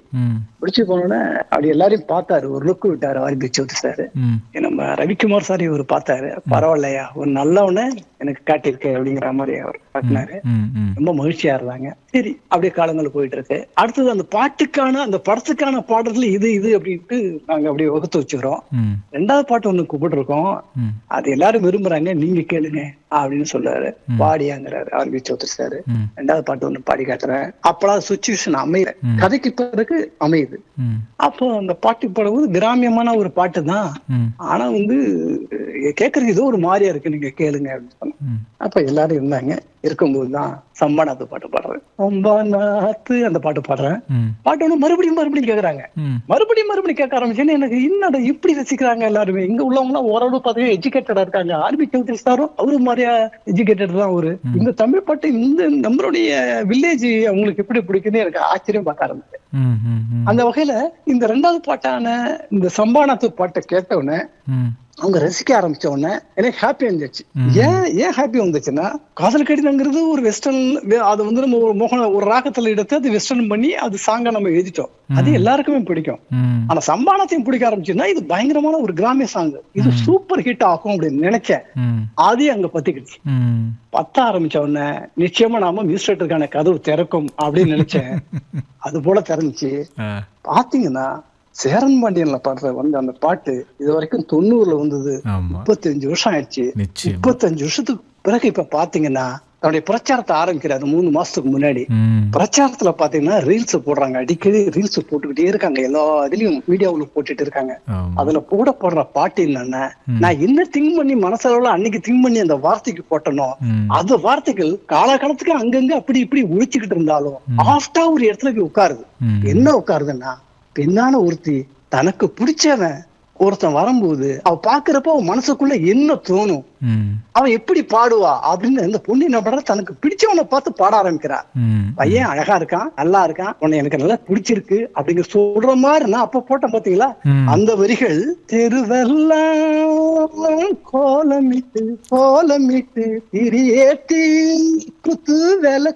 ம் முடிச்சு போனோடனே அப்படி எல்லாரையும் பார்த்தாரு ஒரு லுக்கு விட்டாரு ஆர்பி சௌத்ரி சார் ம் நம்ம ரவிக்குமார் சார் இவர் பார்த்தாரு பரவாயில்லையா ஒரு நல்லவன எனக்கு காட்டியிருக்க அப்படிங்கிற மாதிரி அவர் காட்டினாரு ம் ம் ரொம்ப மகிழ்ச்சியா இருந்தாங்க சரி அப்படியே காலங்கள் போயிட்டு இருக்கு அடுத்தது அந்த பாட்டுக்கான அந்த படத்துக்கான பாடல்கள் இது இது அப்படின்ட்டு நாங்க அப்படியே வகுத்து வச்சுக்கிறோம் ம் ரெண்டாவது பாட்டு ஒண்ணு கூப்பிட்டுருக்கோம் ம் அது எல்லாரும் விரும்புறாங்க நீங்க கேளுங்க அப்படின்னு சொல்றாரு பாடியாங்கிறாரு ஆர்பி சௌத்ரி சார் ம் ரெண்டாவது பாட்டு ஒண்ணு பாடி காட்டுறேன் அப்பெல்லாம் சுச்சுவேஷன் அமையல ம். கதைக்கு பிறகு அமையுது ம் அப்போ அந்த பாட்டு பாடும்போது கிராமியமான ஒரு பாட்டு தான் ம் ஆனா வந்து அஹ், கேட்கறதுக்கு ஏதோ ஒரு மாதிரியா இருக்கு நீங்க கேளுங்க அப்படின்னு சொன்னேன் ம் அப்ப எல்லாரும் இருந்தாங்க இருக்கும்போது தான் சம்பாநாத்து பாட்டு பாடுறேன் சம்பாநாத்து அந்த பாட்டு பாடுறேன் ம் பாட்டு ஒண்ணு மறுபடியும் மறுபடியும் கேக்குறாங்க ம் மறுபடியும் மறுபடியும் கேட்க ஆரம்பிச்சேன்னு எனக்கு என்னடா இப்படி ரசிக்கிறாங்க எல்லாருமே இங்க உள்ளவங்க எல்லாம் ஓரளவு பாத்தீங்கன்னா எஜுகேட்டடா இருக்காங்க ஆர்பி சௌத்ரி சாரும் அவரு மாதிரியா எஜுகேட்டட் தான் அவரு இந்த தமிழ் பாட்டு இந்த நம்மளுடைய வில்லேஜ் அவங்களுக்கு எப்படி பிடிக்குன்னு எனக்கு ஆச்சரியம் பார்க்க ஆரம்பிச்சேன் ம் ம் ம் அந்த வகையில இந்த ரெண்டாவது பாட்டான இந்த சம்பானத்து பாட்டை கேட்ட உடனே ம் அவங்க ரசிக்க ஆரம்பிச்ச உடனே எனக்கு ஹாப்பி இருந்துச்சு ஏன் ஏன் ஹாப்பி வந்துச்சுன்னா காதல் கடிதங்கிறது ஒரு வெஸ்டர்ன் அது வந்து நம்ம ஒரு மோகன ஒரு ராகத்துல எடுத்து அது வெஸ்டர்ன் பண்ணி அது சாங்கா நம்ம எழுதிட்டோம் அது எல்லாருக்குமே பிடிக்கும் ம் ஆனா சம்பானத்தையும் பிடிக்க ஆரம்பிச்சுன்னா இது பயங்கரமான ஒரு கிராமிய சாங் இது சூப்பர் ஹிட் ஆகும் அப்படின்னு நினைச்சேன் ம் அதே அங்க பத்திக்கிடுச்சு ம் பத்த ஆரம்பிச்ச உடனே நிச்சயமா நாம மியூசியேட்டருக்கான கதவு திறக்கும் அப்படின்னு நினைச்சேன் அது போல திறந்துச்சு ஆ பாத்தீங்கன்னா சேரன் பாண்டியன்ல பாடுற வந்து அந்த பாட்டு இது வரைக்கும் தொண்ணூறுல வந்தது ஆமா முப்பத்தஞ்சு வருஷம் ஆயிடுச்சு நிச்சயம் முப்பத்தஞ்சு வருஷத்துக்கு பிறகு இப்ப பாத்தீங்கன்னா தன்னுடைய பிரச்சாரத்தை ஆரம்பிக்கிறாரு மூணு மாசத்துக்கு முன்னாடி ம் பிரச்சாரத்துல பாத்தீங்கன்னா ரீல்ஸ் போடுறாங்க அடிக்கடி ரீல்ஸ் போட்டுக்கிட்டே இருக்காங்க எல்லா இதுலயும் மீடியாவுல போட்டுட்டு இருக்காங்க ஆமா அதுல போட போடுற பாட்டு என்னன்னா நான் என்ன திங்க் பண்ணி மனசளவுல அன்னைக்கு திங்க் பண்ணி அந்த வார்த்தைக்கு போட்டனோ ம் அந்த வார்த்தைகள் காலகாலத்துக்கு அங்கங்க அப்படி இப்படி ஒழிச்சுக்கிட்டு இருந்தாலும் ஆஃப்டா ஒரு இடத்துல போய் உட்காருது ம் என்ன உட்காருதுன்னா பெண்ணான ஒருத்தி தனக்கு பிடிச்சவன் ஒருத்தன் வரும்போது அவ பாக்குறப்ப அவன் மனசுக்குள்ள என்ன தோணும் ம் அவன் எப்படி பாடுவா அப்படின்னு அந்த பொண்ணு என்ன பண்றா தனக்கு பிடிச்சவனை பார்த்து பாட ஆரம்பிக்கிறா ம் பையன் அழகா இருக்கான் நல்லா இருக்கான் உன்னை எனக்கு நல்லா பிடிச்சிருக்கு அப்படிங்கிற சொல்ற மாதிரி நான் அப்ப போட்டேன் பாத்தீங்களா ம் அந்த வரிகள் தெருவெல்லாம் கோலமிட்டு கோலமிட்டு திரியேத்தி குத்து விளக்கு